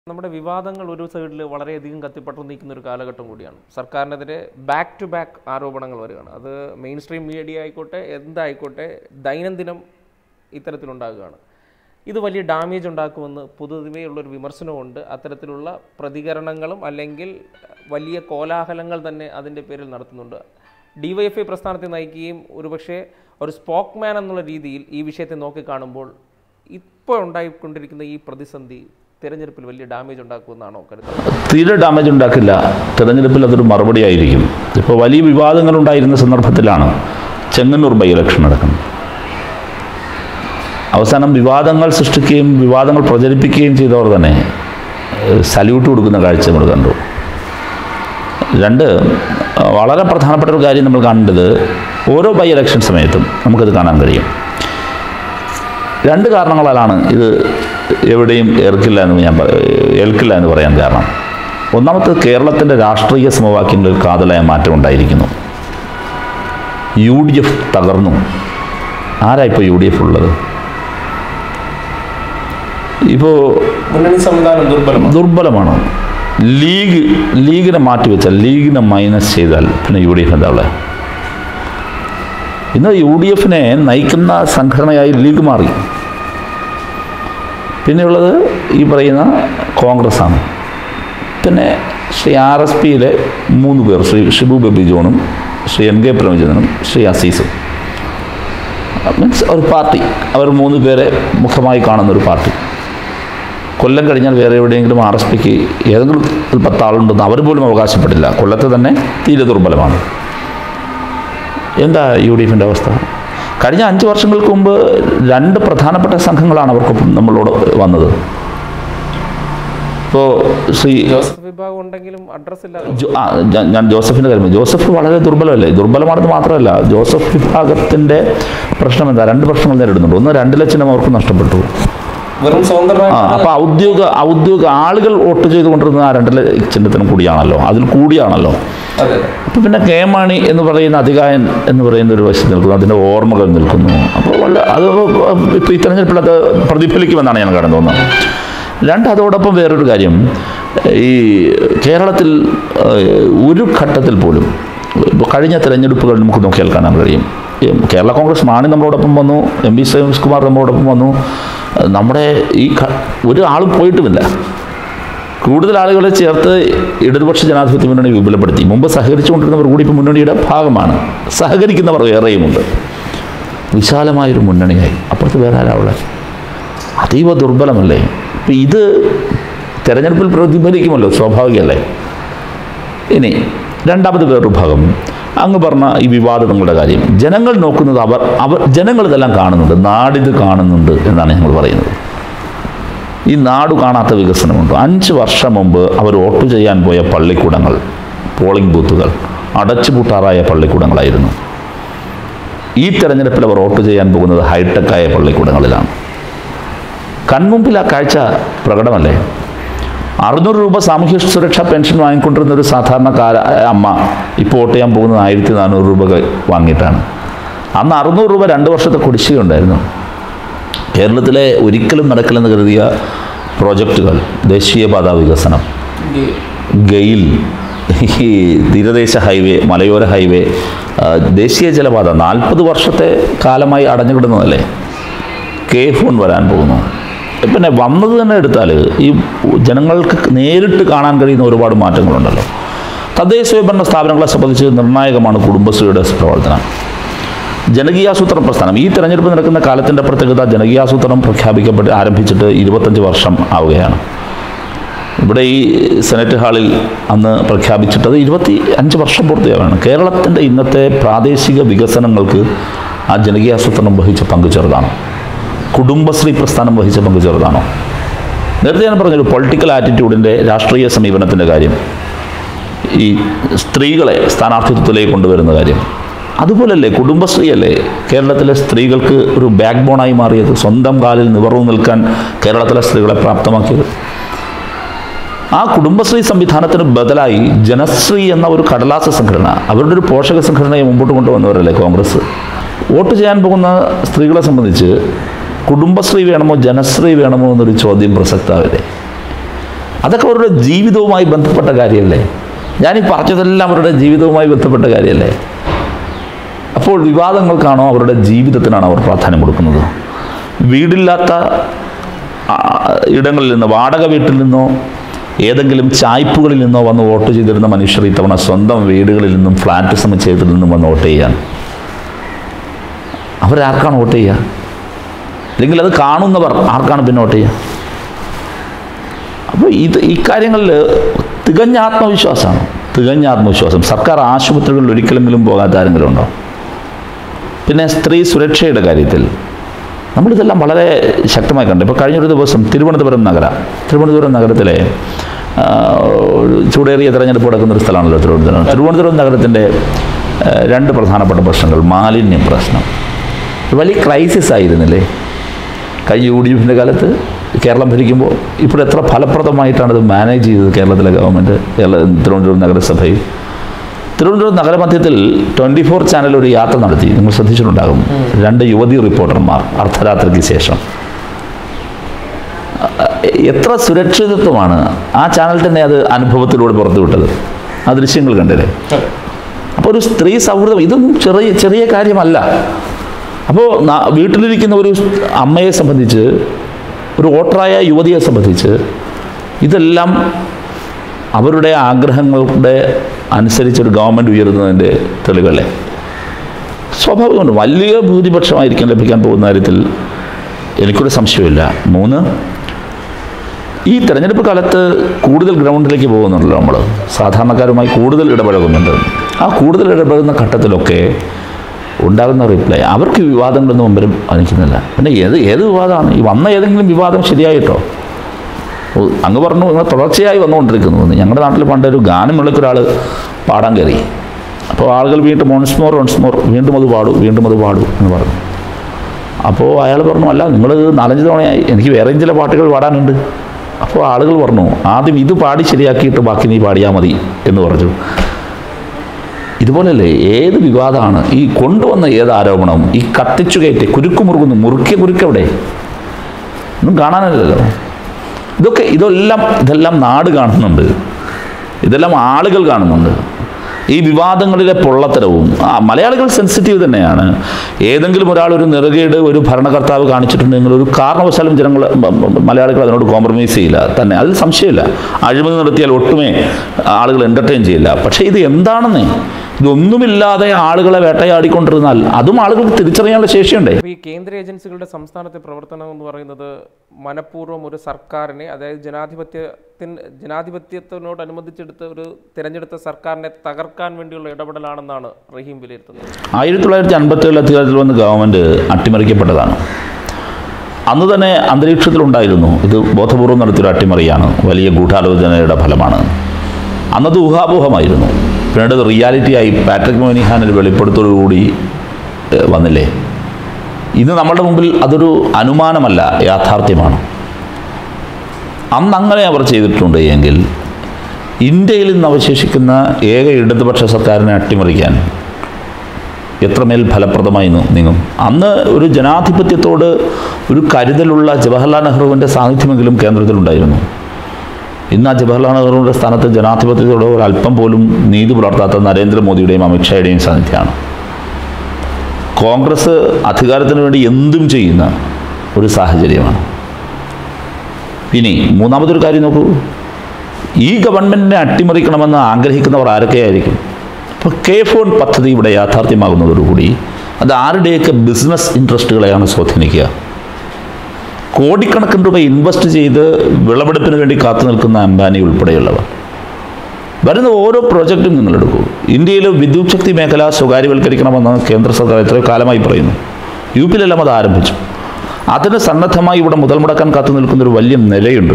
നമ്മുടെ വിവാദങ്ങൾ ഒരു സൈഡിൽ വളരെയധികം കത്തിപ്പട്ടം നീക്കുന്ന ഒരു കാലഘട്ടം കൂടിയാണ് സർക്കാരിനെതിരെ ബാക്ക് ടു ബാക്ക് ആരോപണങ്ങൾ വരികയാണ് അത് മെയിൻ സ്ട്രീം മീഡിയ ആയിക്കോട്ടെ എന്തായിക്കോട്ടെ ദൈനംദിനം ഇത്തരത്തിലുണ്ടാകുകയാണ് ഇത് വലിയ ഡാമേജ് ഉണ്ടാക്കുമെന്ന് പൊതുവെയുള്ളൊരു വിമർശനമുണ്ട് അത്തരത്തിലുള്ള പ്രതികരണങ്ങളും അല്ലെങ്കിൽ വലിയ കോലാഹലങ്ങൾ തന്നെ അതിൻ്റെ പേരിൽ നടത്തുന്നുണ്ട് ഡിവൈഎഫ്ഐ പ്രസ്ഥാനത്തെ നയിക്കുകയും ഒരുപക്ഷെ ഒരു സ്പോക്മാൻ എന്നുള്ള രീതിയിൽ ഈ വിഷയത്തെ നോക്കിക്കാണുമ്പോൾ ഇപ്പോൾ ഉണ്ടായിക്കൊണ്ടിരിക്കുന്ന ഈ പ്രതിസന്ധി തിരഞ്ഞെടുപ്പിൽ വലിയ ഡാമേജ് ഉണ്ടാക്കുമെന്നാണോ കരുതുന്നത് തീരെ ഡാമേജ് ഉണ്ടാക്കില്ല തെരഞ്ഞെടുപ്പിൽ അതൊരു മറുപടി ആയിരിക്കും ഇപ്പോൾ വലിയ വിവാദങ്ങൾ ഉണ്ടായിരുന്ന സന്ദർഭത്തിലാണ് ചെങ്ങന്നൂർ ബൈ ഇലക്ഷൻ നടക്കുന്നത് അവസാനം വിവാദങ്ങൾ സൃഷ്ടിക്കുകയും വിവാദങ്ങൾ പ്രചരിപ്പിക്കുകയും ചെയ്തവർ തന്നെ ഏഹ്, സല്യൂട്ട് കൊടുക്കുന്ന കാഴ്ച നമ്മൾ കണ്ടു രണ്ട് വളരെ പ്രധാനപ്പെട്ട ഒരു കാര്യം നമ്മൾ കാണേണ്ടത് ഓരോ ബൈ ഇലക്ഷൻ സമയത്തും നമുക്കത് കാണാൻ കഴിയും രണ്ട് കാരണങ്ങളാലാണ് ഇത് എവിടെയും ഏർക്കില്ല എന്ന് ഞാൻ പറ- ഏൽക്കില്ല എന്ന് പറയാൻ കാരണം ഒന്നാമത്തെ കേരളത്തിൻ്റെ രാഷ്ട്രീയ സമവാക്യങ്ങളിൽ കാതലായ മാറ്റം ഉണ്ടായിരിക്കുന്നു യു ഡി എഫ് തകർന്നു ആരാ ഇപ്പോൾ യു ഡി എഫ് ഉള്ളത് ഇപ്പോൾ മുന്നണി സംവിധാനം ദുർബലമാണ് ദുർബലമാണ് ലീഗ് ലീഗിനെ മാറ്റിവെച്ചാൽ ലീഗിനെ മൈനസ് ചെയ്താൽ പിന്നെ യു ഡി എഫ് എന്താ ഉള്ളത് ഇന്ന് യു ഡി എഫിനെ നയിക്കുന്ന സംഘടനയായി ലീഗ് മാറി പിന്നെയുള്ളത് ഈ പറയുന്ന കോൺഗ്രസ് ആണ് പിന്നെ ശ്രീ ആർ എസ് പിയിലെ മൂന്ന് പേർ ശ്രീ ഷിബു ബേബി ജോണും ശ്രീ എൻ കെ പ്രേമചന്ദ്രനും ശ്രീ അസീസും മീൻസ് ഒരു പാർട്ടി അവർ മൂന്ന് പേരെ മുഖമായി കാണുന്ന ഒരു പാർട്ടി കൊല്ലം കഴിഞ്ഞാൽ വേറെ എവിടെയെങ്കിലും ആർ എസ് പിക്ക് ഏതെങ്കിലും ഒരു പത്താളുണ്ടെന്ന് അവർ പോലും അവകാശപ്പെട്ടില്ല കൊല്ലത്ത് തന്നെ തീരെ ദുർബലമാണ് എന്താ യു ഡി എഫിൻ്റെ അവസ്ഥ കഴിഞ്ഞ അഞ്ച് വർഷങ്ങൾക്ക് മുമ്പ് രണ്ട് പ്രധാനപ്പെട്ട സംഘങ്ങളാണ് അവർക്കൊപ്പം നമ്മളോട് വന്നത് ഇപ്പോൾ ശ്രീ ജോസഫ് വിഭാഗം ഉണ്ടെങ്കിലും അഡ്രസ് ഇല്ല ജോ- ആ, ഞാൻ- ഞാൻ ജോസഫിൻ്റെ കാര്യം പറഞ്ഞു. ജോസഫ് വളരെ ദുർബലമല്ലേ ദുർബലമാണെന്ന് മാത്രമല്ല ജോസഫ് വിഭാഗത്തിൻ്റെ പ്രശ്നം എന്താ രണ്ട് പ്രശ്നങ്ങൾ നേരിടുന്നുണ്ട് ഒന്ന് രണ്ട് ലക്ഷം അവർക്ക് നഷ്ടപ്പെട്ടു വെറും സ്വതന്ത്രമായ ആ അപ്പോൾ ഔദ്യോഗിക ഔദ്യോഗിക ആളുകൾ വോട്ട് ചെയ്തുകൊണ്ടിരുന്നത് ആ രണ്ട് ചിഹ്നത്തിനും കൂടിയാണല്ലോ അതിൽ കൂടിയാണല്ലോ അതെ അപ്പോൾ പിന്നെ കെ മാണി എന്ന് പറയുന്ന അധികായൻ എന്ന് പറയുന്ന ഒരു വശത്ത് നിൽക്കുന്നു അതിൻ്റെ ഓർമ്മകൾ നിൽക്കുന്നു അപ്പോൾ വല്ല അത് ഇപ്പോൾ ഈ തെരഞ്ഞെടുപ്പിൽ അത് പ്രതിഫലിക്കുമെന്നാണ് ഞാൻ കടന്നു തോന്നുന്നത് രണ്ട് അതോടൊപ്പം വേറൊരു കാര്യം ഈ കേരളത്തിൽ ഏഹ്, ഒരു ഘട്ടത്തിൽ പോലും ഇപ്പോൾ കഴിഞ്ഞ തെരഞ്ഞെടുപ്പുകൾ നമുക്ക് നോക്കിയാൽ കാണാൻ കഴിയും ഈ കേരള കോൺഗ്രസ് മാണി നമ്മളോടൊപ്പം വന്നു എം പി സതീഷ് കുമാർ നമ്മളോടൊപ്പം വന്നു നമ്മുടെ ഈ ഘ- ഒരു ആളും പോയിട്ടുമില്ല കൂടുതൽ ആളുകളെ ചേർത്ത് ഇടതുപക്ഷ ജനാധിപത്യ മുന്നണി വിപുലപ്പെടുത്തി മുമ്പ് സഹകരിച്ചുകൊണ്ടിരുന്നവർ കൂടി ഇപ്പോൾ മുന്നണിയുടെ ഭാഗമാണ് സഹകരിക്കുന്നവർ ഏറെയുമുണ്ട് വിശാലമായൊരു മുന്നണിയായി അപ്പുറത്ത് വേറെ ആരാ ഉള്ളത് അതീവ ദുർബലമല്ലേ ഇപ്പം ഇത് തെരഞ്ഞെടുപ്പിൽ പ്രതിഫലിക്കുമല്ലോ സ്വാഭാവികമല്ലേ ഇനി രണ്ടാമത് വേറൊരു ഭാഗം അങ്ങ് പറഞ്ഞ ഈ വിവാദങ്ങളുടെ കാര്യം ജനങ്ങൾ നോക്കുന്നത് അവർ അവർ ജനങ്ങൾ ഇതെല്ലാം കാണുന്നുണ്ട് നാടിത് കാണുന്നുണ്ട് എന്നാണ് ഞങ്ങൾ പറയുന്നത് ഈ നാട് കാണാത്ത വികസനമുണ്ട് അഞ്ച് വർഷം മുമ്പ് അവർ വോട്ട് ചെയ്യാൻ പോയ പള്ളിക്കൂടങ്ങൾ പോളിംഗ് ബൂത്തുകൾ അടച്ചുപൂട്ടാറായ പള്ളിക്കൂടങ്ങളായിരുന്നു ഈ തെരഞ്ഞെടുപ്പിൽ അവർ വോട്ട് ചെയ്യാൻ പോകുന്നത് ഹൈടെക്കായ പള്ളിക്കൂടങ്ങളിലാണ് കൺമുമ്പിൽ ആ കാഴ്ച പ്രകടമല്ലേ അറുന്നൂറ് രൂപ സാമൂഹ്യ സുരക്ഷാ പെൻഷൻ വാങ്ങിക്കൊണ്ടിരുന്ന ഒരു സാധാരണക്കാര അമ്മ ഇപ്പോൾ വോട്ട് ചെയ്യാൻ പോകുന്നത് ആയിരത്തി നാനൂറ് രൂപ ക- വാങ്ങിയിട്ടാണ് അന്ന് അറുന്നൂറ് രൂപ രണ്ട് വർഷത്തെ കുടിശ്ശികയുണ്ടായിരുന്നു കേരളത്തിലെ ഒരിക്കലും നടക്കില്ലെന്ന് കരുതിയ പ്രോജക്റ്റുകൾ ദേശീയപാത വികസനം ഗെയിൽ ഈ തീരദേശ ഹൈവേ മലയോര ഹൈവേ ആ, ദേശീയ ജലപാത നാൽപ്പത് വർഷത്തെ കാലമായി അടഞ്ഞു കിടന്നതല്ലേ കെ ഫോൺ വരാൻ പോകുന്നു പിന്നെ വന്നത് തന്നെ എടുത്താൽ ഈ ജനങ്ങൾക്ക് നേരിട്ട് കാണാൻ കഴിയുന്ന ഒരുപാട് മാറ്റങ്ങളുണ്ടല്ലോ തദ്ദേശ സ്വയംഭരണ സ്ഥാപനങ്ങളെ സംബന്ധിച്ച് നിർണായകമാണ് കുടുംബശ്രീയുടെ പ്രവർത്തനം ജനകീയാസൂത്രണ പ്രസ്ഥാനം ഈ തെരഞ്ഞെടുപ്പ് നടക്കുന്ന കാലത്തിൻ്റെ പ്രത്യേകത ജനകീയാസൂത്രണം പ്രഖ്യാപിക്കപ്പെട്ട് ആരംഭിച്ചിട്ട് ഇരുപത്തഞ്ച് വർഷം ആവുകയാണ് ഇവിടെ ഈ സെനറ്റ് ഹാളിൽ അന്ന് പ്രഖ്യാപിച്ചിട്ടത് ഇരുപത്തി അഞ്ച് വർഷം പൂർത്തിയാവാണ് കേരളത്തിൻ്റെ ഇന്നത്തെ പ്രാദേശിക വികസനങ്ങൾക്ക് ആ ജനകീയാസൂത്രണം വഹിച്ച പങ്ക് ചെറുതാണ് കുടുംബശ്രീ പ്രസ്ഥാനം വഹിച്ച പങ്ക് ചെറുതാണോ നേരത്തെ ഞാൻ പറഞ്ഞൊരു പൊളിറ്റിക്കൽ ആറ്റിറ്റ്യൂഡിൻ്റെ രാഷ്ട്രീയ സമീപനത്തിൻ്റെ കാര്യം ഈ സ്ത്രീകളെ സ്ഥാനാർത്ഥിത്വത്തിലേക്ക് കൊണ്ടുവരുന്ന കാര്യം അതുപോലല്ലേ കുടുംബശ്രീയല്ലേ കേരളത്തിലെ സ്ത്രീകൾക്ക് ഒരു ബാക്ക് ബോണായി മാറിയത് സ്വന്തം കാലിൽ നിവർന്നു നിൽക്കാൻ കേരളത്തിലെ സ്ത്രീകളെ പ്രാപ്തമാക്കിയത് ആ കുടുംബശ്രീ സംവിധാനത്തിന് ബദലായി ജനശ്രീ എന്ന ഒരു കടലാസ സംഘടന അവരുടെ ഒരു പോഷക സംഘടനയെ മുമ്പോട്ട് കൊണ്ടുവന്നവരല്ലേ കോൺഗ്രസ് വോട്ട് ചെയ്യാൻ പോകുന്ന സ്ത്രീകളെ സംബന്ധിച്ച് കുടുംബശ്രീ വേണമോ ജനശ്രീ വേണമോ എന്നൊരു ചോദ്യം പ്രസക്താവില്ലേ അതൊക്കെ അവരുടെ ജീവിതവുമായി ബന്ധപ്പെട്ട കാര്യമല്ലേ ഞാനീ പറഞ്ഞതെല്ലാം അവരുടെ ജീവിതവുമായി ബന്ധപ്പെട്ട കാര്യമല്ലേ അപ്പോൾ വിവാദങ്ങൾക്കാണോ അവരുടെ ജീവിതത്തിനാണോ അവർ പ്രാധാന്യം കൊടുക്കുന്നത് വീടില്ലാത്ത ആ, ഇടങ്ങളിൽ നിന്ന് വാടക വീട്ടിൽ നിന്നോ ഏതെങ്കിലും ചായ്പുകളിൽ നിന്നോ വന്ന് വോട്ട് ചെയ്തിരുന്ന മനുഷ്യർ ഇത്തവണ സ്വന്തം വീടുകളിൽ നിന്നും ഫ്ലാറ്റ് സമുച്ചയത്തിൽ നിന്നും വന്ന് വോട്ട് ചെയ്യാൻ അവരാർക്കാണ് വോട്ട് ചെയ്യുക അല്ലെങ്കിൽ അത് കാണുന്നവർ ആർക്കാണ് പിന്നെ വോട്ട് ചെയ്യുക അപ്പോൾ ഇത് ഇക്കാര്യങ്ങളിൽ തികഞ്ഞ ആത്മവിശ്വാസമാണ് തികഞ്ഞ ആത്മവിശ്വാസം സർക്കാർ ആശുപത്രികളിൽ ഒരിക്കലെങ്കിലും പോകാത്ത ആരെങ്കിലും ഉണ്ടോ പിന്നെ സ്ത്രീ സുരക്ഷയുടെ കാര്യത്തിൽ നമ്മളിതെല്ലാം വളരെ ശക്തമായി കണ്ടു ഇപ്പോൾ കഴിഞ്ഞൊരു ദിവസം തിരുവനന്തപുരം നഗര തിരുവനന്തപുരം നഗരത്തിലെ ആ, ഒരു ചൂടേറിയ തെരഞ്ഞെടുപ്പ് നടക്കുന്ന ഒരു സ്ഥലമാണല്ലോ തിരുവനന്തപുരം തിരുവനന്തപുരം നഗരത്തിൻ്റെ ആ, രണ്ട് പ്രധാനപ്പെട്ട പ്രശ്നങ്ങൾ മാലിന്യ പ്രശ്നം ഒരു വലിയ ക്രൈസിസ് ആയിരുന്നില്ലേ കഴിഞ്ഞ യു ഡി എഫിൻ്റെ കാലത്ത് കേരളം ഭരിക്കുമ്പോൾ ഇപ്പോൾ എത്ര ഫലപ്രദമായിട്ടാണ് ഇത് മാനേജ് ചെയ്തത് കേരളത്തിലെ ഗവൺമെൻറ് കേരള തിരുവനന്തപുരം നഗരസഭയിൽ തിരുവനന്തപുരം നഗരമധ്യത്തിൽ ട്വൻറ്റി ഫോർ ചാനൽ ഒരു യാത്ര നടത്തി നിങ്ങൾ ശ്രദ്ധിച്ചിട്ടുണ്ടാകും രണ്ട് യുവതി റിപ്പോർട്ടർമാർ അർദ്ധരാത്രിക്ക് ശേഷം അ- എത്ര സുരക്ഷിതത്വമാണ് ആ ചാനൽ തന്നെ അത് അനുഭവത്തിലൂടെ പുറത്തുവിട്ടത് ആ ദൃശ്യങ്ങൾ കണ്ടില്ലേ അപ്പോൾ ഒരു സ്ത്രീ സൗഹൃദം ഇതൊന്നും ചെറിയ ചെറിയ കാര്യമല്ല അപ്പോൾ ന- വീട്ടിലിരിക്കുന്ന ഒരു അമ്മയെ സംബന്ധിച്ച് ഒരു വോട്ടറായ യുവതിയെ സംബന്ധിച്ച് ഇതെല്ലാം അവരുടെ ആഗ്രഹങ്ങളുടെ അനുസരിച്ച് ഒരു ഗവൺമെൻറ് ഉയരുന്നതിൻ്റെ തെളിവല്ലേ സ്വാഭാവികമാണ് വലിയ ഭൂരിപക്ഷമായിരിക്കും ലഭിക്കാൻ പോകുന്ന കാര്യത്തിൽ എനിക്കൊരു സംശയമില്ല മൂന്ന് ഈ തെരഞ്ഞെടുപ്പ് കാലത്ത് കൂടുതൽ ഗ്രൗണ്ടിലേക്ക് പോകുന്നുണ്ടല്ലോ നമ്മൾ സാധാരണക്കാരുമായി കൂടുതൽ ഇടപഴകുന്നുണ്ട് ആ കൂടുതൽ ഇടപഴകുന്ന ഘട്ടത്തിലൊക്കെ ഉണ്ടാകുന്ന റിപ്ലൈ അവർക്ക് വിവാദങ്ങളൊന്നും മുമ്പിലും അനുഭവിക്കുന്നില്ല പിന്നെ ഏത് ഏത് വിവാദമാണ് ഈ വന്ന ഏതെങ്കിലും വിവാദം ശരിയായിട്ടോ ഓ, അങ്ങ് പറഞ്ഞു ഇങ്ങനെ തുടർച്ചയായി വന്നുകൊണ്ടിരിക്കുന്നു എന്ന്. ഞങ്ങളുടെ നാട്ടിൽ പണ്ട് ഒരു ഗാനമുള്ളൊക്കെ ഒരാൾ പാടാൻ കയറി അപ്പോൾ ആളുകൾ വീണ്ടും ഓൺസ് മോർ ഓൺസ് മോർ വീണ്ടും അത് പാടൂ വീണ്ടും അത് പാടൂ എന്ന് പറഞ്ഞു അപ്പോൾ അയാൾ പറഞ്ഞു അല്ല നിങ്ങൾ നാലഞ്ച് തവണയായി എനിക്ക് വേറെയും ചില പാട്ടുകൾ പാടാനുണ്ട് അപ്പോൾ ആളുകൾ പറഞ്ഞു ആദ്യം ഇത് പാടി ശരിയാക്കിയിട്ട് ബാക്കി നീ പാടിയാൽ മതി എന്ന് പറഞ്ഞു ഇതുപോലല്ലേ ഏത് വിവാദമാണ് ഈ കൊണ്ടുവന്ന ഏത് ആരോപണം ഈ കത്തിച്ചു കയറ്റി കുരുക്ക് മുറുകുന്നു മുറുക്കിയ കുരുക്കെവിടെ ഒന്നും കാണാനില്ലല്ലോ ഇതൊക്കെ ഇതെല്ലാം ഇതെല്ലാം നാട് കാണുന്നുണ്ട് ഇതെല്ലാം ആളുകൾ കാണുന്നുണ്ട് ഈ വിവാദങ്ങളിലെ പൊള്ളത്തരവും ആ മലയാളികൾ സെൻസിറ്റീവ് തന്നെയാണ് ഏതെങ്കിലും ഒരാൾ ഒരു നെറുകേട് ഒരു ഭരണകർത്താവ് കാണിച്ചിട്ടുണ്ടെങ്കിൽ ഒരു കാരണവശാലും ജനങ്ങൾ മ- മ- മലയാളികൾ അതിനോട് കോംപ്രമൈസ് ചെയ്യില്ല തന്നെ അതിൽ സംശയമില്ല അഴിമതി നടത്തിയാൽ ഒട്ടുമേ ആളുകൾ എൻ്റർടൈൻ ചെയ്യില്ല പക്ഷേ ഇത് എന്താണെന്നേ ഇതൊന്നുമില്ലാതെ ആളുകളെ വേട്ടയാടിക്കൊണ്ടിരുന്നാൽ അതും ആളുകൾക്ക് തിരിച്ചറിയാനുള്ള ശേഷിയുണ്ടേ അപ്പോൾ ഈ കേന്ദ്ര ഏജൻസികളുടെ സംസ്ഥാനത്തെ പ്രവർത്തനം എന്ന് പറയുന്നത് മനഃപൂർവ്വം ഒരു സർക്കാരിനെ അതായത് ജനാധിപത്യത്തിന് ജനാധിപത്യത്തിനോടനുബന്ധിച്ചെടുത്ത ഒരു തിരഞ്ഞെടുത്ത സർക്കാരിനെ തകർക്കാൻ വേണ്ടിയുള്ള ഇടപെടലാണെന്നാണ് റഹീം വിലയിരുത്തുന്നത് ആയിരത്തി തൊള്ളായിരത്തി അൻപത്തി ഏഴിൽ അധികാരത്തിൽ വന്ന ഗവൺമെൻറ് അട്ടിമറിക്കപ്പെട്ടതാണ് അന്ന് തന്നെ അന്തരീക്ഷത്തിലുണ്ടായിരുന്നു ഇത് ബോധപൂർവം നടത്തിയൊരു അട്ടിമറിയാണ് വലിയ ഗൂഢാലോചനയുടെ ഫലമാണ് അന്നത് ഊഹാപോഹമായിരുന്നു പിന്നീട് അത് റിയാലിറ്റിയായി പാട്രിക് മോനിഹാൻ ഒരു വെളിപ്പെടുത്തോടുകൂടി ഏഹ്, വന്നില്ലേ ഇന്ന് നമ്മുടെ മുമ്പിൽ അതൊരു അനുമാനമല്ല യാഥാർത്ഥ്യമാണ് അന്ന് അങ്ങനെ അവർ ചെയ്തിട്ടുണ്ട് എങ്കിൽ ഇന്ത്യയിൽ ഇന്ന് അവശേഷിക്കുന്ന ഏക ഇടതുപക്ഷ സർക്കാരിനെ അട്ടിമറിക്കാൻ എത്രമേൽ ഫലപ്രദമായി നി- നീങ്ങും അന്ന് ഒരു ജനാധിപത്യത്തോട് ഒരു കരുതലുള്ള ജവഹർലാൽ നെഹ്റുവിൻ്റെ സാന്നിധ്യമെങ്കിലും കേന്ദ്രത്തിലുണ്ടായിരുന്നു ഇന്ന് ആ ജവഹർലാൽ നെഹ്റുവിൻ്റെ സ്ഥാനത്ത് ജനാധിപത്യത്തോട് ഒരു അല്പം പോലും നീതി പുലർത്താത്ത നരേന്ദ്രമോദിയുടെയും അമിത്ഷായുടെയും സാന്നിധ്യമാണ് കോൺഗ്രസ് അധികാരത്തിന് വേണ്ടി എന്തും ചെയ്യുന്ന ഒരു സാഹചര്യമാണ് ഇനി മൂന്നാമതൊരു കാര്യം നോക്കൂ ഈ ഗവൺമെൻറ്റിനെ അട്ടിമറിക്കണമെന്ന് ആഗ്രഹിക്കുന്നവർ ആരൊക്കെയായിരിക്കും ഇപ്പോൾ കെ ഫോൺ പദ്ധതി ഇവിടെ യാഥാർത്ഥ്യമാകുന്നതോടുകൂടി അത് ആരുടെയൊക്കെ ബിസിനസ് ഇൻട്രസ്റ്റുകളെയാണ് സ്വാധീനിക്കുക കോടിക്കണക്കിന് രൂപ ഇൻവെസ്റ്റ് ചെയ്ത് വിളവെടുപ്പിന് വേണ്ടി കാത്തു നിൽക്കുന്ന അംബാനി ഉൾപ്പെടെയുള്ളവർ വരുന്ന ഓരോ പ്രോജക്റ്റും നിങ്ങളെടുക്കൂ ഇന്ത്യയിലെ വിദ്യുത് ശക്തി മേഖല സ്വകാര്യവൽക്കരിക്കണമെന്ന് കേന്ദ്ര സർക്കാർ എത്രയോ കാലമായി പറയുന്നു യു പിയിലെല്ലാം അത് ആരംഭിച്ചു അതിന് സന്നദ്ധമായി ഇവിടെ മുതൽ മുടക്കാൻ കാത്തു നിൽക്കുന്ന ഒരു വലിയ നിലയുണ്ട്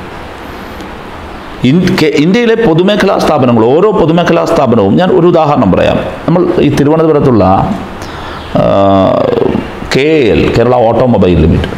ഇൻ- കെ- ഇന്ത്യയിലെ പൊതുമേഖലാ സ്ഥാപനങ്ങൾ ഓരോ പൊതുമേഖലാ സ്ഥാപനവും ഞാൻ ഒരു ഉദാഹരണം പറയാം നമ്മൾ ഈ തിരുവനന്തപുരത്തുള്ള K L Kerala automobile limited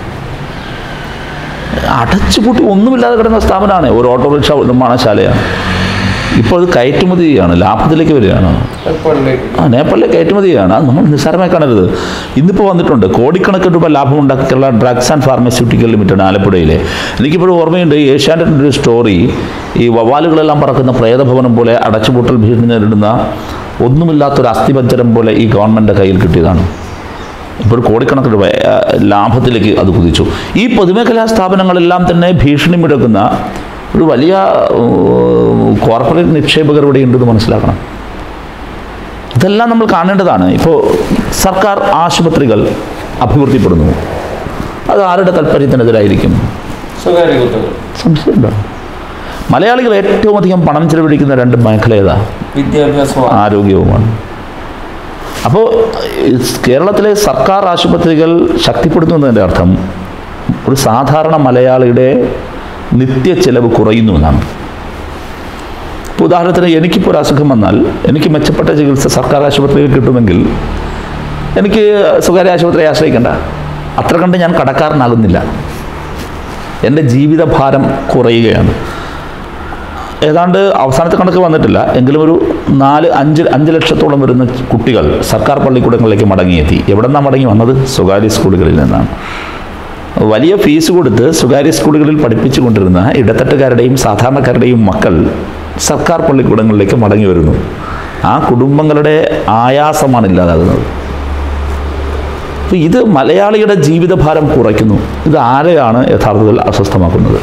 അടച്ചുപൂട്ടി ഒന്നുമില്ലാതെ കിടന്ന സ്ഥാപനമാണ് ഒരു ഓട്ടോറിക്ഷ നിർമ്മാണശാലയാണ് ഇപ്പോൾ അത് കയറ്റുമതിയാണ് ലാഭത്തിലേക്ക് വരികയാണ് ആ നേപ്പാളിലെ കയറ്റുമതിയാണ് അത് നമ്മൾ നിസ്സാരമായി കാണരുത് ഇന്നിപ്പോൾ വന്നിട്ടുണ്ട് കോടിക്കണക്കിന് രൂപ ലാഭം ഉണ്ടാക്കിയിട്ടുള്ള ഡ്രഗ്സ് ആൻഡ് ഫാർമസ്യൂട്ടിക്കൽ ലിമിറ്റഡ് ആലപ്പുഴയിലെ എനിക്കിപ്പോഴും ഓർമ്മയുണ്ട് ഏഷ്യാനെറ്റിൻ്റെ ഒരു സ്റ്റോറി ഈ വവ്വാലുകളെല്ലാം പറക്കുന്ന പ്രേതഭവനം പോലെ അടച്ചുപൂട്ടൽ ഭീഷണി നേരിടുന്ന ഒന്നുമില്ലാത്തൊരു അസ്ഥിപഞ്ചരം പോലെ ഈ ഗവൺമെൻറ് കയ്യിൽ കിട്ടിയതാണ് ഇപ്പോൾ കോടിക്കണക്കിന് രൂപ ആ, ലാഭത്തിലേക്ക് അത് കുതിച്ചു ഈ പൊതുമേഖലാ സ്ഥാപനങ്ങളെല്ലാം തന്നെ ഭീഷണി മുഴക്കുന്ന ഒരു വലിയ ഉം, കോർപ്പറേറ്റ് നിക്ഷേപകർ ഇവിടെ ഉണ്ടെന്ന് മനസ്സിലാക്കണം ഇതെല്ലാം നമ്മൾ കാണേണ്ടതാണ് ഇപ്പോൾ സർക്കാർ ആശുപത്രികൾ അഭിവൃദ്ധിപ്പെടുന്നു അത് ആരുടെ താല്പര്യത്തിനെതിരായിരിക്കും സ്വകാര്യ കുത്തകൾ സംശയമുണ്ടോ മലയാളികൾ ഏറ്റവും അധികം പണം ചെലവഴിക്കുന്ന രണ്ട് മേഖല ഏതാ വിദ്യാഭ്യാസം ആരോഗ്യവുമാണ് അപ്പോൾ കേരളത്തിലെ സർക്കാർ ആശുപത്രികൾ ശക്തിപ്പെടുത്തുന്നതിൻ്റെ അർത്ഥം ഒരു സാധാരണ മലയാളിയുടെ നിത്യ ചെലവ് കുറയുന്നു എന്നാണ് ഇപ്പോൾ ഉദാഹരണത്തിന് എനിക്കിപ്പോൾ ഒരു അസുഖം വന്നാൽ എനിക്ക് മെച്ചപ്പെട്ട ചികിത്സ സർക്കാർ ആശുപത്രിയിൽ കിട്ടുമെങ്കിൽ എനിക്ക് സ്വകാര്യ ആശുപത്രിയെ ആശ്രയിക്കേണ്ട അത്ര കണ്ട് ഞാൻ കടക്കാരനാകുന്നില്ല എൻ്റെ ജീവിതഭാരം കുറയുകയാണ് ഏതാണ്ട് അവസാനത്തെ കണക്ക് വന്നിട്ടില്ല എങ്കിലും ഒരു നാല് അഞ്ച് അഞ്ച് ലക്ഷത്തോളം വരുന്ന കുട്ടികൾ സർക്കാർ പള്ളിക്കൂടങ്ങളിലേക്ക് മടങ്ങിയെത്തി എവിടെ നിന്നാണ് മടങ്ങി വന്നത് സ്വകാര്യ സ്കൂളുകളിൽ നിന്നാണ് വലിയ ഫീസ് കൊടുത്ത് സ്വകാര്യ സ്കൂളുകളിൽ പഠിപ്പിച്ചു കൊണ്ടിരുന്ന ഇടത്തട്ടുകാരുടെയും സാധാരണക്കാരുടെയും മക്കൾ സർക്കാർ പള്ളിക്കൂടങ്ങളിലേക്ക് മടങ്ങി വരുന്നു ആ കുടുംബങ്ങളുടെ ആയാസമാണ് ഇല്ലാതാകുന്നത് അപ്പോൾ ഇത് മലയാളിയുടെ ജീവിതഭാരം കുറയ്ക്കുന്നു ഇത് ആരെയാണ് യഥാർത്ഥത്തിൽ അസ്വസ്ഥമാക്കുന്നത്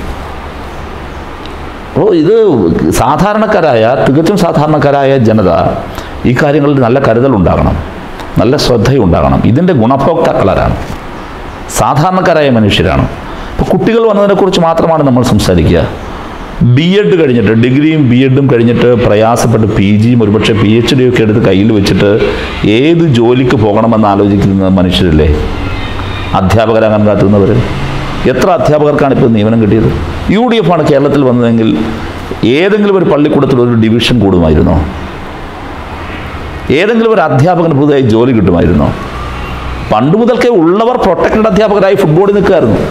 അപ്പോൾ ഇത് സാധാരണക്കാരായ തികച്ചും സാധാരണക്കാരായ ജനത ഈ കാര്യങ്ങളിൽ നല്ല കരുതലുണ്ടാകണം നല്ല ശ്രദ്ധയുണ്ടാകണം ഇതിൻ്റെ ഗുണഭോക്താക്കളാരാണ് സാധാരണക്കാരായ മനുഷ്യരാണ് ഇപ്പോൾ കുട്ടികൾ വന്നതിനെക്കുറിച്ച് മാത്രമാണ് നമ്മൾ സംസാരിക്കുക ബി എഡ് കഴിഞ്ഞിട്ട് ഡിഗ്രിയും ബി എഡും കഴിഞ്ഞിട്ട് പ്രയാസപ്പെട്ട് പി ജിയും ഒരുപക്ഷെ പി എച്ച് ഡി ഒക്കെ എടുത്ത് കയ്യിൽ വെച്ചിട്ട് ഏത് ജോലിക്ക് പോകണമെന്ന് ആലോചിക്കുന്ന മനുഷ്യരല്ലേ അധ്യാപകരാകാൻ കാത്തുന്നവർ എത്ര അധ്യാപകർക്കാണ് ഇപ്പോൾ നിയമനം കിട്ടിയത് യു ഡി എഫ് ആണ് കേരളത്തിൽ വന്നതെങ്കിൽ ഏതെങ്കിലും ഒരു പള്ളിക്കൂടത്തിൽ ഒരു ഡിവിഷൻ കൂടുമായിരുന്നോ ഏതെങ്കിലും ഒരു അധ്യാപകന് പുതുതായി ജോലി കിട്ടുമായിരുന്നോ പണ്ട് മുതൽക്കേ ഉള്ളവർ പ്രൊട്ടക്റ്റഡ് അധ്യാപകരായി ഫുട്ബോളിൽ നിൽക്കുമായിരുന്നു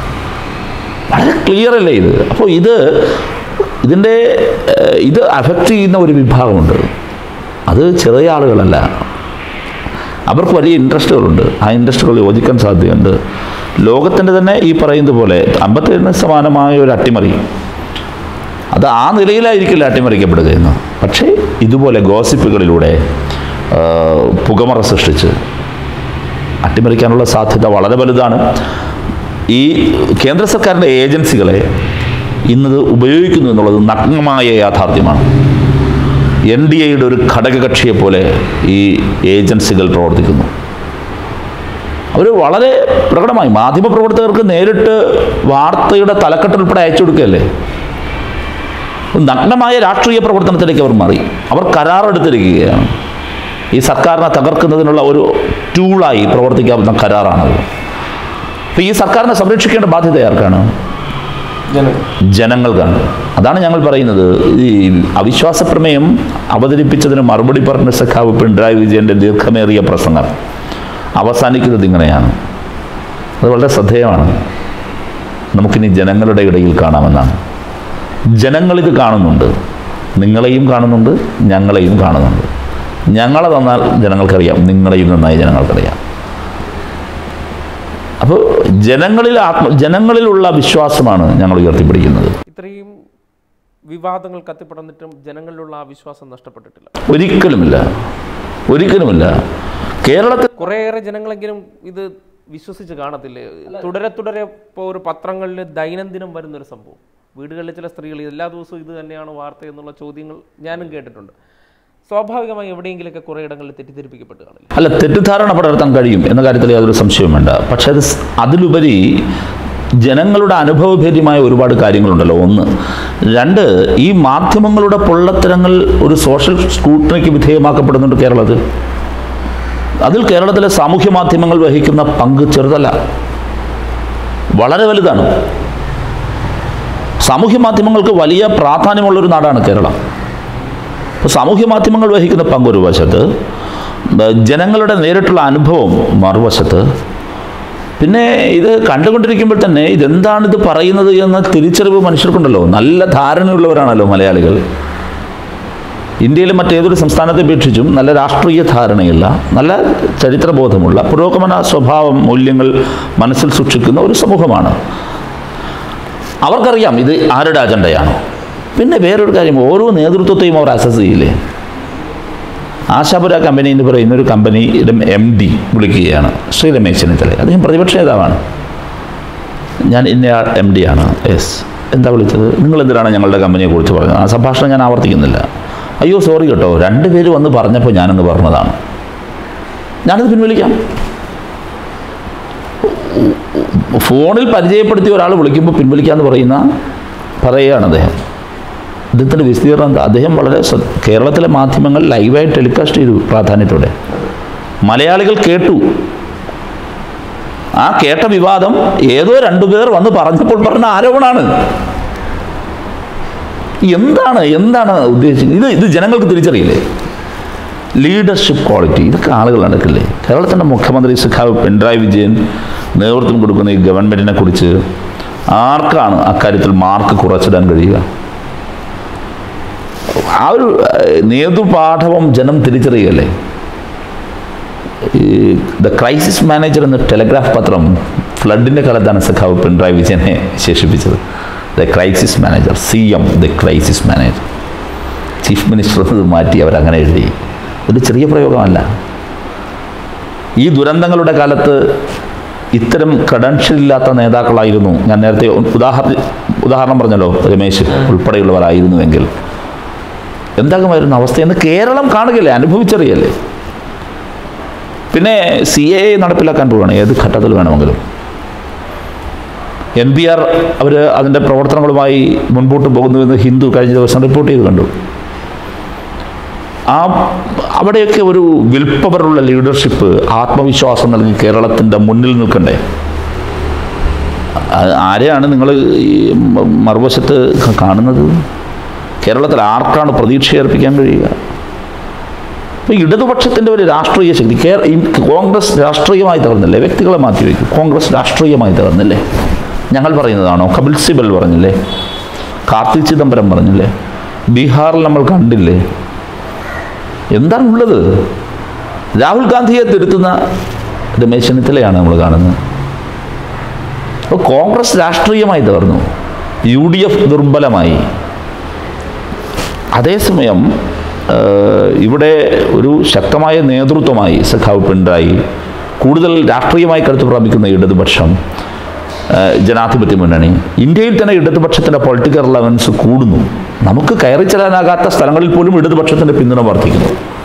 വളരെ ക്ലിയർ അല്ലേ ഇത് അപ്പോൾ ഇത് ഇതിൻ്റെ ഏഹ്, ഇത് അഫക്റ്റ് ചെയ്യുന്ന ഒരു വിഭാഗമുണ്ട് അത് ചെറിയ ആളുകളല്ല അവർക്ക് വലിയ ഇൻട്രസ്റ്റുകളുണ്ട് ആ ഇൻട്രസ്റ്റുകൾ യോജിക്കാൻ സാധ്യതയുണ്ട് ലോകത്തിൻ്റെ തന്നെ ഈ പറയുന്നത് പോലെ അമ്പത്തേഴിന് സമാനമായ ഒരു അട്ടിമറി അത് ആ നിലയിലായിരിക്കില്ല അട്ടിമറിക്കപ്പെടുക എന്ന് പക്ഷേ ഇതുപോലെ ഗോസിപ്പുകളിലൂടെ ആ, പുകമറ സൃഷ്ടിച്ച് അട്ടിമറിക്കാനുള്ള സാധ്യത വളരെ വലുതാണ് ഈ കേന്ദ്ര സർക്കാരിൻ്റെ ഏജൻസികളെ ഇന്നത് ഉപയോഗിക്കുന്നു എന്നുള്ളത് നഗ്നമായ യാഥാർത്ഥ്യമാണ് എൻ ഡി എയുടെ ഒരു ഘടകകക്ഷിയെ പോലെ ഈ ഏജൻസികൾ പ്രവർത്തിക്കുന്നു അവർ വളരെ പ്രകടമായി മാധ്യമപ്രവർത്തകർക്ക് നേരിട്ട് വാർത്തയുടെ തലക്കെട്ട് ഉൾപ്പെടെ അയച്ചു കൊടുക്കുകയല്ലേ നഗ്നമായ രാഷ്ട്രീയ പ്രവർത്തനത്തിലേക്ക് അവർ മാറി അവർ കരാറെടുത്തിരിക്കുകയാണ് ഈ സർക്കാരിനെ തകർക്കുന്നതിനുള്ള ഒരു ടൂളായി പ്രവർത്തിക്കാവുന്ന കരാറാണത് അപ്പോൾ ഈ സർക്കാരിനെ സംരക്ഷിക്കേണ്ട ബാധ്യത ആർക്കാണ് ജനങ്ങൾ ജനങ്ങൾക്കാണ് അതാണ് ഞങ്ങൾ പറയുന്നത് ഈ അവിശ്വാസ പ്രമേയം അവതരിപ്പിച്ചതിന് മറുപടി പറഞ്ഞ സഖാവ് പിണറായി വിജയൻ്റെ ദീർഘമേറിയ പ്രസംഗം അവസാനിക്കുന്നത് ഇങ്ങനെയാണ് അത് വളരെ ശ്രദ്ധേയമാണ് നമുക്കിനി ജനങ്ങളുടെ ഇടയിൽ കാണാമെന്നാണ് ജനങ്ങളിത് കാണുന്നുണ്ട് നിങ്ങളെയും കാണുന്നുണ്ട് ഞങ്ങളെയും കാണുന്നുണ്ട് ഞങ്ങളെ തന്നാൽ ജനങ്ങൾക്കറിയാം നിങ്ങളെയും നന്നായി ജനങ്ങൾക്കറിയാം അപ്പോൾ ജനങ്ങളിൽ ആത്മ ജനങ്ങളിലുള്ള വിശ്വാസമാണ് ഞങ്ങൾ ഉയർത്തിപ്പിടിക്കുന്നത് ഇത്രയും വിവാദങ്ങൾ കത്തിപ്പടർന്നിട്ടും ജനങ്ങളിലുള്ള ആ വിശ്വാസം നഷ്ടപ്പെട്ടിട്ടില്ല ഒരിക്കലുമില്ല ഒരിക്കലുമില്ല കേരളത്തിൽ കുറേയേറെ ജനങ്ങളെങ്കിലും ഇത് വിശ്വസിച്ച് കാണത്തില്ലേ തുടരെ തുടരെ ഇപ്പോൾ ഒരു പത്രങ്ങളിൽ ദൈനംദിനം വരുന്നൊരു സംഭവം വീടുകളിലെ ചില സ്ത്രീകൾ എല്ലാ ദിവസവും ഇത് തന്നെയാണ് വാർത്ത എന്നുള്ള ചോദ്യങ്ങൾ ഞാനും കേട്ടിട്ടുണ്ട് സ്വാഭാവികമായി എവിടെയെങ്കിലുമൊക്കെ കുറേ ഇടങ്ങളിൽ തെറ്റിദ്ധരിപ്പിക്കപ്പെട്ട് കാണില്ല അല്ല തെറ്റിദ്ധാരണ പടർത്താൻ കഴിയും എന്ന കാര്യത്തിൽ യാതൊരു സംശയവും വേണ്ട പക്ഷേ അത് സ് അതിലുപരി ജനങ്ങളുടെ അനുഭവഭേദ്യമായ ഒരുപാട് കാര്യങ്ങളുണ്ടല്ലോ ഒന്ന് രണ്ട് ഈ മാധ്യമങ്ങളുടെ പൊള്ളത്തരങ്ങൾ ഒരു സോഷ്യൽ സ്ക്രൂട്ടണിക്ക് വിധേയമാക്കപ്പെടുന്നുണ്ട് കേരളത്തിൽ അതിൽ കേരളത്തിലെ സാമൂഹ്യ മാധ്യമങ്ങൾ വഹിക്കുന്ന പങ്ക് ചെറുതല്ല വളരെ വലുതാണ് സാമൂഹ്യ മാധ്യമങ്ങൾക്ക് വലിയ പ്രാധാന്യമുള്ളൊരു നാടാണ് കേരളം അപ്പോൾ സാമൂഹ്യ മാധ്യമങ്ങൾ വഹിക്കുന്ന പങ്ക് ഒരു വശത്ത് ബ- ജനങ്ങളുടെ നേരിട്ടുള്ള അനുഭവം മറുവശത്ത് പിന്നെ ഇത് കണ്ടുകൊണ്ടിരിക്കുമ്പോൾ തന്നെ ഇതെന്താണ് ഇത് പറയുന്നത് എന്ന തിരിച്ചറിവ് മനുഷ്യർക്കുണ്ടല്ലോ നല്ല ധാരണയുള്ളവരാണല്ലോ മലയാളികൾ ഇന്ത്യയിലെ മറ്റേതൊരു സംസ്ഥാനത്തെ അപേക്ഷിച്ചും നല്ല രാഷ്ട്രീയ ധാരണയുള്ള നല്ല ചരിത്രബോധമുള്ള പുരോഗമന സ്വഭാവം മൂല്യങ്ങൾ മനസ്സിൽ സൂക്ഷിക്കുന്ന ഒരു സമൂഹമാണ് അവർക്കറിയാം ഇത് ആരുടെ അജണ്ടയാണ് പിന്നെ വേറൊരു കാര്യം ഓരോ നേതൃത്വത്തെയും അവർ അസസ് ചെയ്യില്ലേ ആശാപുര കമ്പനി എന്ന് പറയുന്ന ഒരു കമ്പനിയുടെ എം ഡി വിളിക്കുകയാണ് ശ്രീ രമേശ് ചെന്നിത്തല അദ്ദേഹം പ്രതിപക്ഷ നേതാവാണ് ഞാൻ ഇന്ന എം ഡി ആണ് യെസ് എന്താ വിളിച്ചത് നിങ്ങൾ എന്തിനാണ് ഞങ്ങളുടെ കമ്പനിയെ കുറിച്ച് പറഞ്ഞത് ആ സംഭാഷണം ഞാൻ ആവർത്തിക്കുന്നില്ല അയ്യോ സോറി കേട്ടോ രണ്ട് പേര് വന്ന് പറഞ്ഞപ്പോൾ ഞാനങ്ങ് പറഞ്ഞതാണ് ഞാനത് പിൻവലിക്കാം ഫോണിൽ പരിചയപ്പെടുത്തിയ ഒരാൾ വിളിക്കുമ്പോൾ പിൻവലിക്കാമെന്ന് പറയുന്ന പറയുകയാണ് അദ്ദേഹം അദ്ദേഹത്തിൻ്റെ വിസ്തീർണം എന്താ അദ്ദേഹം വളരെ ശ്ര- കേരളത്തിലെ മാധ്യമങ്ങൾ ലൈവായി ടെലികാസ്റ്റ് ചെയ്തു പ്രാധാന്യത്തോടെ മലയാളികൾ കേട്ടു ആ കേട്ട വിവാദം ഏതോ രണ്ടുപേർ വന്ന് പറഞ്ഞപ്പോൾ പറഞ്ഞ ആരോപണമാണ് എന്താണ് എന്താണ് ഉദ്ദേശിക്കുന്നത് ഇത് ഇത് ജനങ്ങൾക്ക് തിരിച്ചറിയില്ലേ ലീഡർഷിപ്പ് ക്വാളിറ്റി ഇതൊക്കെ ആളുകൾ നടക്കില്ലേ കേരളത്തിൻ്റെ മുഖ്യമന്ത്രി സഖാവ് പിണറായി വിജയൻ നേതൃത്വം കൊടുക്കുന്ന ഈ ഗവൺമെൻറ്റിനെ കുറിച്ച് ആർക്കാണ് അക്കാര്യത്തിൽ മാർക്ക് കുറച്ചിടാൻ കഴിയുക ആ ഒരു ഏഹ്, നേതൃപാഠവം ജനം തിരിച്ചറിയുകയല്ലേ ഈ ദ ക്രൈസിസ് മാനേജർ എന്ന ടെലഗ്രാഫ് പത്രം ഫ്ലഡിൻ്റെ കാലത്താണ് സഖാവ് പിണറായി വിജയനെ വിശേഷിപ്പിച്ചത് the crisis manager C M the crisis manager chief minister എന്നത് മാറ്റി അവരങ്ങനെ എഴുതി ഒരു ചെറിയ പ്രയോഗമല്ല ഈ ദുരന്തങ്ങളുടെ കാലത്ത് ഇത്തരം ക്രെഡൻഷ്യൽ ഇല്ലാത്ത നേതാക്കളായിരുന്നു ഞാൻ നേരത്തെ ഉദാഹരണ ഉദാഹരണം പറഞ്ഞല്ലോ രമേശ് ഉൾപ്പെടെയുള്ളവരായിരുന്നുവെങ്കിൽ എന്താകുമായിരുന്നു അവസ്ഥയെന്ന് കേരളം കാണുകയല്ലേ അനുഭവിച്ചറിയല്ലേ പിന്നെ സി എ നടപ്പിലാക്കാൻ പോവുകയാണ് ഏത് ഘട്ടത്തിൽ വേണമെങ്കിലും എൻ പി ആർ അവർ അതിൻ്റെ പ്രവർത്തനങ്ങളുമായി മുൻപോട്ട് പോകുന്നുവെന്ന് ഹിന്ദു കഴിഞ്ഞ ദിവസം റിപ്പോർട്ട് ചെയ്ത് കണ്ടു ആ അവിടെയൊക്കെ ഒരു വിൽപ്പവറുള്ള ലീഡർഷിപ്പ് ആത്മവിശ്വാസം നൽകി കേരളത്തിൻ്റെ മുന്നിൽ നിൽക്കണ്ടേ ആ- ആരെയാണ് നിങ്ങൾ ഈ മ- മറുവശത്ത് ക- കാണുന്നത് കേരളത്തിൽ ആർക്കാണ് പ്രതീക്ഷയർപ്പിക്കാൻ കഴിയുക ഇപ്പോൾ ഇടതുപക്ഷത്തിൻ്റെ ഒരു രാഷ്ട്രീയ ശക്തി കേ- ഈ കോൺഗ്രസ് രാഷ്ട്രീയമായി തകർന്നില്ലേ വ്യക്തികളെ മാറ്റി വയ്ക്കും കോൺഗ്രസ് രാഷ്ട്രീയമായി തകർന്നില്ലേ ഞങ്ങൾ പറയുന്നതാണോ കപിൽ സിബൽ പറഞ്ഞില്ലേ കാർത്തിക് ചിദംബരം പറഞ്ഞില്ലേ ബീഹാറിൽ നമ്മൾ കണ്ടില്ലേ എന്താണ് ഉള്ളത് രാഹുൽ ഗാന്ധിയെ തിരുത്തുന്ന രമേശ് ചെന്നിത്തലയാണ് നമ്മൾ കാണുന്നത് അപ്പോൾ കോൺഗ്രസ് രാഷ്ട്രീയമായി തകർന്നു യു ഡി എഫ് ദുർബലമായി അതേസമയം ഏഹ്, ഇവിടെ ഒരു ശക്തമായ നേതൃത്വമായി സഖാവ് പിണറായി കൂടുതൽ രാഷ്ട്രീയമായി കരുത്ത് പ്രാപിക്കുന്ന ഇടതുപക്ഷം ഏഹ്, ജനാധിപത്യ മുന്നണി ഇന്ത്യയിൽ തന്നെ ഇടതുപക്ഷത്തിൻ്റെ പൊളിറ്റിക്കൽ റിലവൻസ് കൂടുന്നു നമുക്ക് കയറി ചെല്ലാനാകാത്ത സ്ഥലങ്ങളിൽ പോലും ഇടതുപക്ഷത്തിൻ്റെ പിന്തുണ വർദ്ധിക്കുന്നു